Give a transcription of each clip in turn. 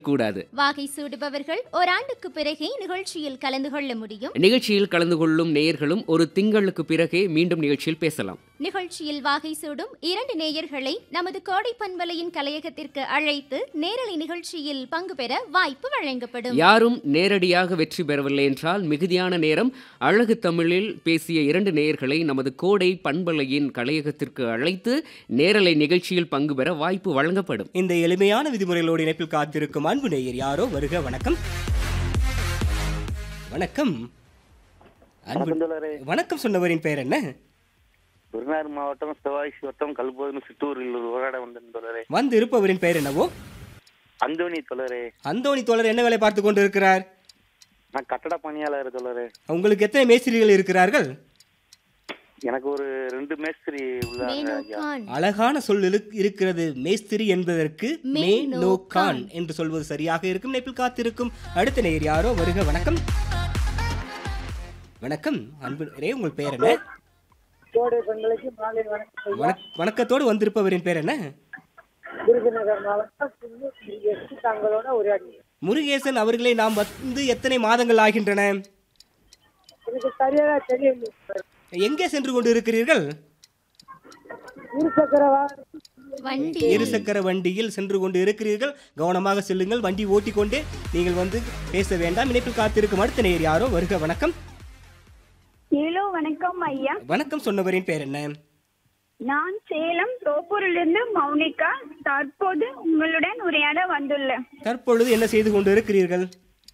கூடாது வாகை சூடுபவர்கள் ஓராண்டுக்கு பிறகே நிகழ்ச்சியில் கலந்து கொள்ள முடியும் நிகழ்ச்சியில் கலந்து கொள்ளும் நேயர்களும் ஒரு திங்களுக்கு பிறகே மீண்டும் நிகழ்ச்சியில் பேசலாம் நிகழ்ச்சியில் வாகை சூடும் இரண்டு நேயர்களை நமது கோடை பண்பலையின் கலையகத்திற்கு அழைத்து நேரலை நிகழ்ச்சியில் பங்கு பெற வாய்ப்பு வழங்கப்படும் யாரும் நேரடியாக வெற்றி பெறவில்லை என்றால் மிகுதியான நேரம் அழகு தமிழில் பேசிய இரண்டு நேயர்களை நமது கோடை பண்பலையின் கலையகத்திற்கு அழைத்து நேரலை நிகழ்ச்சியில் பங்கு பெற வாய்ப்பு வழங்கப்படும் இந்த எளிமையான விதிமுறைகளோடு இணைப்பில் காத்திருக்கும் அன்பு நேயர் யாரோ வருக வணக்கம் வணக்கம் அன்பு வணக்கம் தோழரே வணக்கம் சொன்னவரின் பெயர் என்ன விருதுநகர் மாவட்டம் சிவாய் வட்டம் கல்போதன் சித்தூரில் உரையாட வந்தேன் தோழரே வந்து இருப்பவரின் பெயர் என்னவோ அந்தோணி தோழரே அந்தோணி தோழர் என்ன வேலை பார்த்து கொண்டு இருக்கிறார் நான் கட்டட பணியாளர் தோழரே உங்களுக்கு எத்தனை மேஸ்திரிகள் இருக்கிறார்கள் எனக்கு ஒரு ரெண்டு மேஸ்திரி உள்ளாங்க மேனு ஐயா கான் அழகான சொல் இரு- இருக்கிறது மேஸ்திரி என்பதற்கு மே மேனோ நோ கான். கான் என்று சொல்வது சரியாக இருக்கும் இணைப்பில் காத்திருக்கும் அடுத்த நேயர் யாரோ வருக வணக்கம் வணக்கம் அன்பு நேயரே, உங்கள் பெயர் என்ன கோடை பெண்களுக்கு மாலை வணக்கம் வணக்- வணக்கத்தோடு வந்திருப்பவரின் பெயர் என்ன விருதுநகர் மாவட்டம் குன்னூர் எஸ் தங்களோட உரையாடி முருகேசன் அவர்களை நாம் வந்து எத்தனை மாதங்கள் ஆகின்றன எனக்கு சரியாக தெரியவில்லை சார். எங்கே சென்று கொண்டு இருக்கிறீர்கள் இருசக்கர வாகனம் வண்டி இருசக்கர வண்டியில் சென்று கொண்டு இருக்கிறீர்கள் கவனமாக செல்லுங்கள் வண்டி ஓட்டிக்கொண்டு நீங்கள் வந்து பேச வேண்டாம் இணைப்பில் காத்திருக்கும் அடுத்த நேயர் யாரோ வருக வணக்கம் ஹலோ வணக்கம் ஐயா வணக்கம் சொன்னவரின் பெயர் என்ன நான் சேலம் தோப்பூரிலிருந்து மௌனிகா தற்போது உங்களுடன் உரையாட வந்துள்ளேன் தற்பொழுது என்ன செய்து கொண்டு இருக்கிறீர்கள்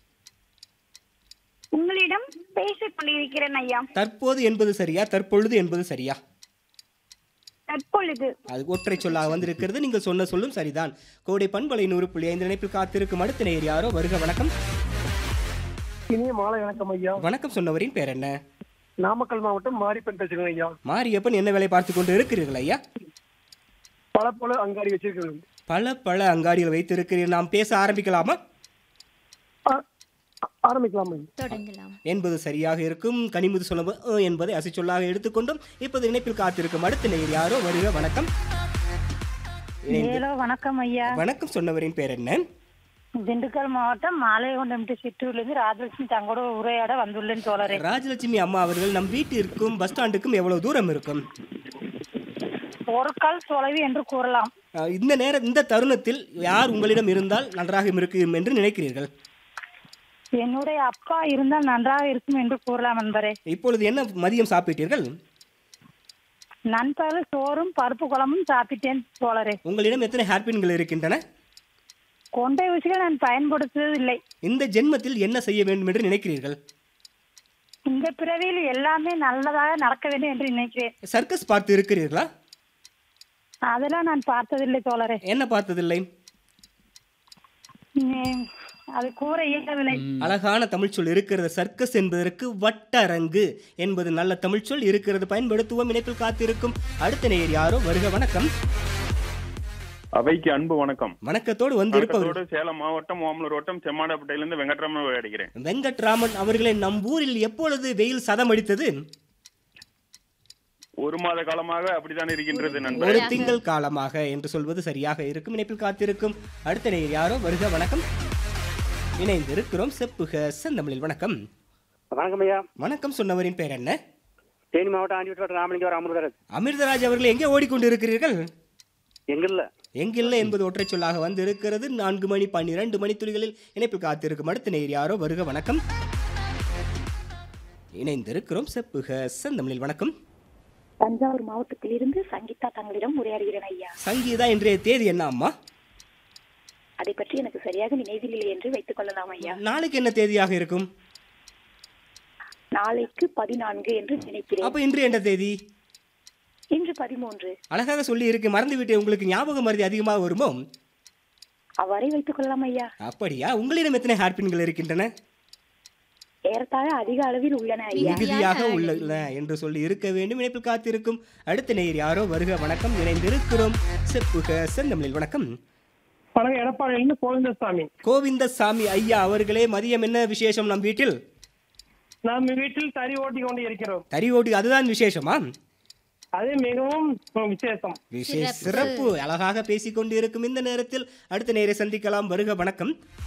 உங்களிடம் பேசிக் கொண்டிருக்கிறேன் ஐயா தற்போது என்பது சரியா தற்பொழுது என்பது சரியா தற்பொழுது அது ஒற்றை சொல்லாக வந்திருக்கிறது நீங்கள் சொன்ன சொல்லும் சரிதான் கோடை பண்பலை நூறு புள்ளி ஐந்து இணைப்பில் காத்திருக்கும் அடுத்த நேயர் யாரோ வருக வணக்கம் இனிய மாலை வணக்கம் ஐயா வணக்கம் சொன்னவரின் பேர் என்ன நாமக்கல் மாவட்டம் மாரிப்பன் பேசுகிறேன் ஐயா மாரியப்பன் என்ன வேலை பார்த்து கொண்டு இருக்கிறீர்கள் ஐயா பல போல அங்காடி வச்சிருக்கிறேன் பல பல அங்காடிகள் வைத்திருக்கிறீர்கள் நாம் பேச ஆரம்பிக்கலாமா ஆ- ஆரம்பிக்கலாம் ஐயா. தொடங்கலாம் என்பது சரியாக இருக்கும் கனிமுது சொல்லும் என்பதை அசைச்சொல்லாக எடுத்துக்கொண்டும் இப்போது இணைப்பில் காத்திருக்கும் அடுத்த நேயர் யாரோ வருக வணக்கம் இணைந்து- ஹலோ வணக்கம் ஐயா வணக்கம் சொன்னவரின் பேர் என்ன திண்டுக்கல் மாவட்டம் மாலையகுண்டம் சிற்றூர்லேருந்து ராஜலட்சுமி தங்களோட உரையாட வந்துள்ளேன் தோழரே ராஜலட்சுமி அம்மா அவர்கள் நம் வீட்டிற்கும் பஸ் ஸ்டாண்டுக்கும் எவ்வளவு தூரம் இருக்கும் ஒரு கால் தொலைவு என்று கூறலாம் அஹ், இந்த நேர இந்த தருணத்தில் யார் உங்களிடம் இருந்தால் நன்றாக இருக்கும் என்று நினைக்கிறீர்கள் என்னுடைய அப்பா இருந்தால் நன்றாக இருக்கும் என்று கூறலாம் நண்பரே இப்பொழுது என்ன மதியம் சாப்பிட்டீர்கள் நண்பகல் சோறும் பருப்பு குழம்பும் சாப்பிட்டேன் தோழரே உங்களிடம் எத்தனை ஹேர்பின்கள் இருக்கின்றன கொண்டை ஊசிகள் நான் பயன்படுத்துவதில்லை இந்த ஜென்மத்தில் என்ன செய்ய வேண்டும் என்று நினைக்கிறீர்கள் இந்த பிறவியில் எல்லாமே நல்லதாக நடக்க வேண்டும் என்று நினைக்கிறேன் சர்க்கஸ் பார்த்து இருக்கிறீர்களா அதெல்லாம் நான் பார்த்ததில்லை தோழரே என்ன பார்த்ததில்லை உம், அது கூற இயலவில்லை அழகான தமிழ்ச்சொல் இருக்கிறது சர்க்கஸ் என்பதற்கு வட்டரங்கு என்பது நல்ல தமிழ்ச்சொல் இருக்கிறது பயன்படுத்துவோம் இணைப்பில் காத்திருக்கும் அடுத்த நேயர் யாரோ வருக வணக்கம் அவைக்கு அன்பு வணக்கம் வணக்கத்தோடு வந்து இருப்பவர் வணக்கத்தோடு சேலம் மாவட்டம் ஓமலூர் வட்டம் செம்மாடப்பட்டையிலிருந்து வெங்கட்ராமன் அடிக்கிறேன் வெங்கட்ராமன் அவர்களை நம் ஊரில் எப்பொழுது வெயில் சதம் அடித்தது ஒரு மாத காலமாக அப்படித்தான் இருக்கின்றது ஒரு நண்பர் திங்கள் காலமாக என்று சொல்வது சரியாக இருக்கும் இணைப்பில் காத்திருக்கும் அடுத்த நேயர் யாரோ வருக வணக்கம் இணைந்து இருக்கிறோம் செப்புக செந்தமிழில் வணக்கம் வணக்கம் ஐயா வணக்கம் சொன்னவரின் பெயர் என்ன தேனி மாவட்டம் ஆண்டிவட்டம் ராமலிங்கம் அமிர்தராஜ் அமிர்தராஜ் அவர்கள் எங்கே ஓடிக்கொண்டு இருக்கிறீர்கள் எங்கல்ல எங்கில்லை என்பது ஒற்றை சொல்லாக வந்து இருக்கிறது நான்கு மணி பன்னிரண்டு மணி துளிகளில் இணைப்பில் காத்திருக்கும் அடுத்த நேயர் யாரோ வருக வணக்கம் இணைந்திருக்கிறோம் செப்புக செந்தமிழில் வணக்கம் தஞ்சாவூர் மாவட்டத்திலிருந்து சங்கீதா தங்களிடம் உரையாடுகிறேன் ஐயா சங்கீதா இன்றைய தேதி என்ன அம்மா அதை பற்றி எனக்கு சரியாக நினைவில்லை என்று வைத்துக் கொள்ளலாம் ஐயா நாளைக்கு என்ன தேதியாக இருக்கும் நாளைக்கு பதினான்கு என்று நினைக்கிறேன் அப்ப இன்று என்ன தேதி இன்று பதிமூன்று அழகாக சொல்லி இருக்கு மறந்து விட்டு உங்களுக்கு ஞாபக மருதி அதிகமாக வருமோ அவ்வாறே வைத்துக் கொள்ளலாம் ஐயா அப்படியா உங்களிடம் எத்தனை ஹேர்பின்கள் இருக்கின்றன ஏறத்தாழ அதிக அளவில் உள்ளன ஐயா மிகுதியாக உள்ள என்று சொல்லி இருக்க வேண்டும் இணைப்பில் காத்திருக்கும் அடுத்த நேயர் யாரோ வருக வணக்கம் இணைந்திருக்கிறோம் செப்புக செந்தமிழில் வணக்கம் வணக்கம் எடப்பாடியிலிருந்து கோவிந்தசாமி கோவிந்தசாமி ஐயா அவர்களே மதியம் என்ன விசேஷம் நம் வீட்டில் நாம் வீட்டில் தறி ஓட்டி கொண்டு இருக்கிறோம் தறி ஓட்டு அதுதான் விசேஷமா அது மிகவும் விசேஷம் விசேஷ சிறப்பு. சிறப்பு அழகாக பேசிக்கொண்டு இருக்கும் இந்த நேரத்தில் அடுத்த நேரை சந்திக்கலாம் வருக வணக்கம்